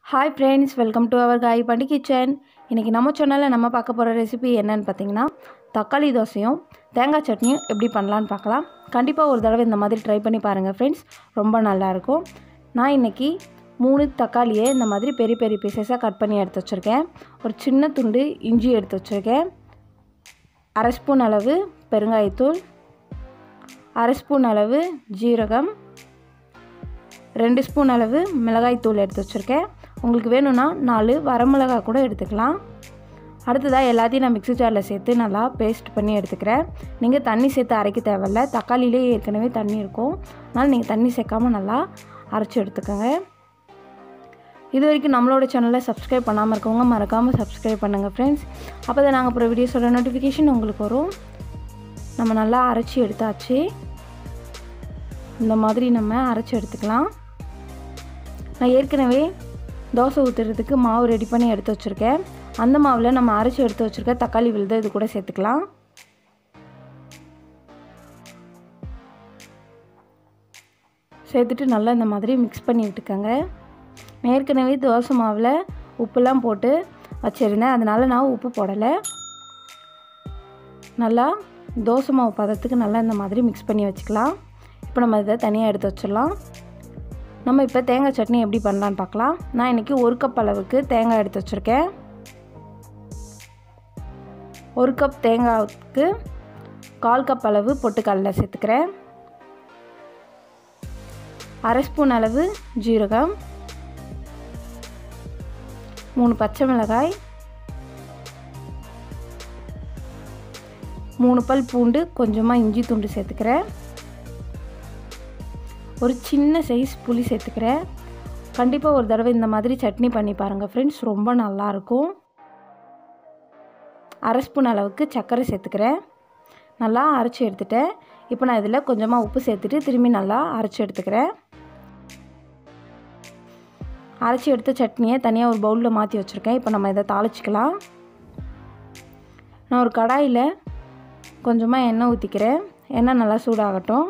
hi friends welcome to our காய் பண்டி kitchen இன்றைக்கி நம்ம சேனலில் நம்ம பார்க்க போகிற ரெசிபி என்னன்னு பார்த்தீங்கன்னா தக்காளி தோசையும் தேங்காய் சட்னியும் எப்படி பண்ணலான்னு பார்க்கலாம் கண்டிப்பாக ஒரு தடவை இந்த மாதிரி ட்ரை பண்ணி பாருங்கள் ஃப்ரெண்ட்ஸ் ரொம்ப நல்லாயிருக்கும் நான் இன்றைக்கி மூணு தக்காளியை இந்த மாதிரி பெரிய பெரிய பீசஸாக கட் பண்ணி எடுத்து வச்சுருக்கேன் ஒரு சின்ன துண்டு இஞ்சி எடுத்து வச்சுருக்கேன் அரை ஸ்பூன் அளவு பெருங்காயத்தூள் அரை ஸ்பூன் அளவு ஜீரகம் ரெண்டு ஸ்பூன் அளவு மிளகாய் தூள் எடுத்து வச்சுருக்கேன் உங்களுக்கு வேணும்னா நாலு வரமிளகாய் கூட எடுத்துக்கலாம் அடுத்ததாக எல்லாத்தையும் நான் மிக்ஸி ஜாரில் சேர்த்து நல்லா பேஸ்ட் பண்ணி எடுத்துக்கிறேன் நீங்கள் தண்ணி சேர்த்து அரைக்க தேவையில்ல தக்காளியிலே ஏற்கனவே தண்ணி இருக்கும் அதனால் நீங்கள் தண்ணி சேர்க்காமல் நல்லா அரைச்சி எடுத்துக்கோங்க இது வரைக்கும் நம்மளோட சேனலை சப்ஸ்கிரைப் பண்ணாமல் இருக்கவங்க மறக்காமல் சப்ஸ்கிரைப் பண்ணுங்கள் ஃப்ரெண்ட்ஸ் அப்போ தான் நாங்கள் அப்புறம் வீடியோஸோட நோட்டிஃபிகேஷன் உங்களுக்கு வரும் நம்ம நல்லா அரைச்சி எடுத்தாச்சு இந்த மாதிரி நம்ம அரைச்சி எடுத்துக்கலாம் நான் ஏற்கனவே தோசை ஊற்றுறதுக்கு மாவு ரெடி பண்ணி எடுத்து வச்சுருக்கேன் அந்த மாவில் நம்ம அரைச்சி எடுத்து வச்சுருக்க தக்காளி விழுத இது கூட சேர்த்துக்கலாம் சேர்த்துட்டு நல்லா இந்த மாதிரி மிக்ஸ் பண்ணி விட்டுக்கோங்க நான் ஏற்கனவே தோசை மாவில் உப்புலாம் போட்டு வச்சுருந்தேன் அதனால் நான் உப்பு போடலை நல்லா தோசை மாவு பதத்துக்கு நல்லா இந்த மாதிரி மிக்ஸ் பண்ணி வச்சுக்கலாம் இப்போ நம்ம இதை தனியாக எடுத்து வச்சிடலாம் நம்ம இப்போ தேங்காய் சட்னி எப்படி பண்ணலான்னு பார்க்கலாம் நான் இன்றைக்கி ஒரு கப் அளவுக்கு தேங்காய் எடுத்து வச்சுருக்கேன் ஒரு கப் தேங்காய்க்கு கால் கப் அளவு பொட்டுக்கடலை சேர்த்துக்கிறேன் அரை ஸ்பூன் அளவு ஜீரகம் மூணு பச்சை மிளகாய் மூணு பல் பூண்டு கொஞ்சமாக இஞ்சி துண்டு சேர்த்துக்கிறேன் ஒரு சின்ன சைஸ் புளி சேர்த்துக்கிறேன் கண்டிப்பாக ஒரு தடவை இந்த மாதிரி சட்னி பண்ணி பாருங்கள் ஃப்ரெண்ட்ஸ் ரொம்ப நல்லாயிருக்கும் அரை ஸ்பூன் அளவுக்கு சர்க்கரை சேர்த்துக்கிறேன் நல்லா அரைச்சி எடுத்துட்டேன் இப்போ நான் இதில் கொஞ்சமாக உப்பு சேர்த்துட்டு திரும்பி நல்லா அரைச்சி எடுத்துக்கிறேன் அரைச்சி எடுத்த சட்னியை தனியாக ஒரு பவுலில் மாற்றி வச்சுருக்கேன் இப்போ நம்ம இதை தாளிச்சிக்கலாம் நான் ஒரு கடாயில் கொஞ்சமாக எண்ணெய் ஊற்றிக்கிறேன் எண்ணெய் நல்லா சூடாகட்டும்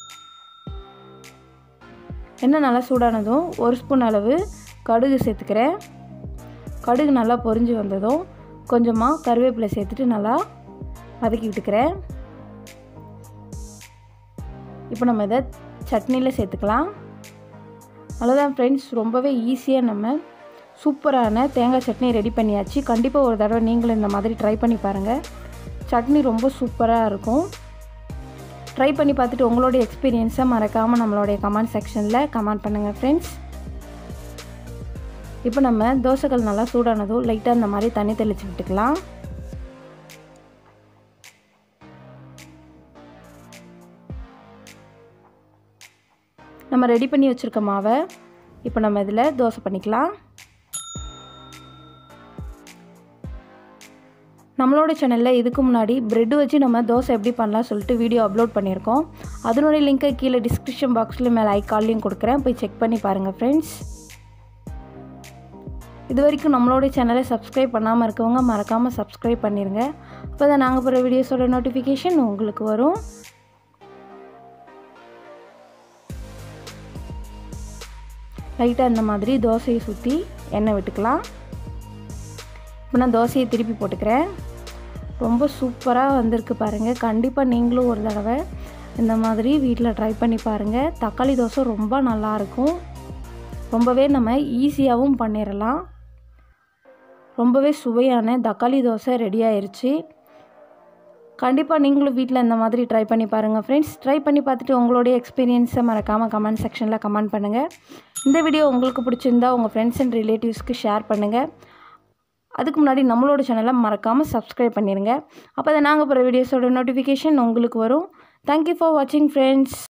எண்ணெய் நல்லா சூடானதும் ஒரு ஸ்பூன் அளவு கடுகு சேர்த்துக்கிறேன் கடுகு நல்லா பொரிஞ்சு வந்ததும் கொஞ்சமாக கருவேப்பிலை சேர்த்துட்டு நல்லா வதக்கி விட்டுக்கிறேன் இப்போ நம்ம இதை சட்னியில் சேர்த்துக்கலாம் அவ்வளோதான் ஃப்ரெண்ட்ஸ் ரொம்பவே ஈஸியாக நம்ம சூப்பரான தேங்காய் சட்னி ரெடி பண்ணியாச்சு கண்டிப்பாக ஒரு தடவை நீங்களும் இந்த மாதிரி ட்ரை பண்ணி பாருங்கள் சட்னி ரொம்ப சூப்பராக இருக்கும் ட்ரை பண்ணி பார்த்துட்டு உங்களோட எக்ஸ்பீரியன்ஸை மறக்காமல் நம்மளுடைய கமெண்ட் செக்ஷனில் கமெண்ட் பண்ணுங்கள் ஃப்ரெண்ட்ஸ் இப்போ நம்ம தோசைகள் நல்லா சூடானதும் லைட்டாக இந்த மாதிரி தண்ணி தெளித்து விட்டுக்கலாம் நம்ம ரெடி பண்ணி வச்சுருக்க மாவை இப்போ நம்ம இதில் தோசை பண்ணிக்கலாம் நம்மளோட சேனலில் இதுக்கு முன்னாடி ப்ரெட்டு வச்சு நம்ம தோசை எப்படி பண்ணலாம் சொல்லிட்டு வீடியோ அப்லோட் பண்ணியிருக்கோம் அதனுடைய லிங்க்கை கீழே டிஸ்கிரிப்ஷன் பாக்ஸில் மேலே ஐக்கால்லையும் கொடுக்குறேன் போய் செக் பண்ணி பாருங்கள் ஃப்ரெண்ட்ஸ் இது வரைக்கும் நம்மளோட சேனலை சப்ஸ்கிரைப் பண்ணாமல் இருக்கவங்க மறக்காமல் சப்ஸ்கிரைப் பண்ணிடுங்க அப்போ தான் நாங்கள் போகிற வீடியோஸோட நோட்டிஃபிகேஷன் உங்களுக்கு வரும் லைட்டாக இந்த மாதிரி தோசையை சுற்றி எண்ணெய் விட்டுக்கலாம் இப்போ நான் தோசையை திருப்பி போட்டுக்கிறேன் ரொம்ப சூப்பராக வந்திருக்கு பாருங்கள் கண்டிப்பாக நீங்களும் ஒரு தடவை இந்த மாதிரி வீட்டில் ட்ரை பண்ணி பாருங்கள் தக்காளி தோசை ரொம்ப நல்லாயிருக்கும் ரொம்பவே நம்ம ஈஸியாகவும் பண்ணிடலாம் ரொம்பவே சுவையான தக்காளி தோசை ரெடி ஆயிடுச்சு கண்டிப்பாக நீங்களும் வீட்டில் இந்த மாதிரி ட்ரை பண்ணி பாருங்கள் ஃப்ரெண்ட்ஸ் ட்ரை பண்ணி பார்த்துட்டு உங்களுடைய எக்ஸ்பீரியன்ஸை மறக்காமல் கமெண்ட் செக்ஷனில் கமெண்ட் பண்ணுங்கள் இந்த வீடியோ உங்களுக்கு பிடிச்சிருந்தா உங்கள் ஃப்ரெண்ட்ஸ் அண்ட் ரிலேட்டிவ்ஸ்க்கு ஷேர் பண்ணுங்கள் அதுக்கு முன்னாடி நம்மளோட சேனலை மறக்காமல் சப்ஸ்கிரைப் பண்ணிடுங்க அப்போ தான் நாங்கள் போகிற வீடியோஸோட நோட்டிஃபிகேஷன் உங்களுக்கு வரும் தேங்க்யூ ஃபார் வாட்சிங் ஃப்ரெண்ட்ஸ்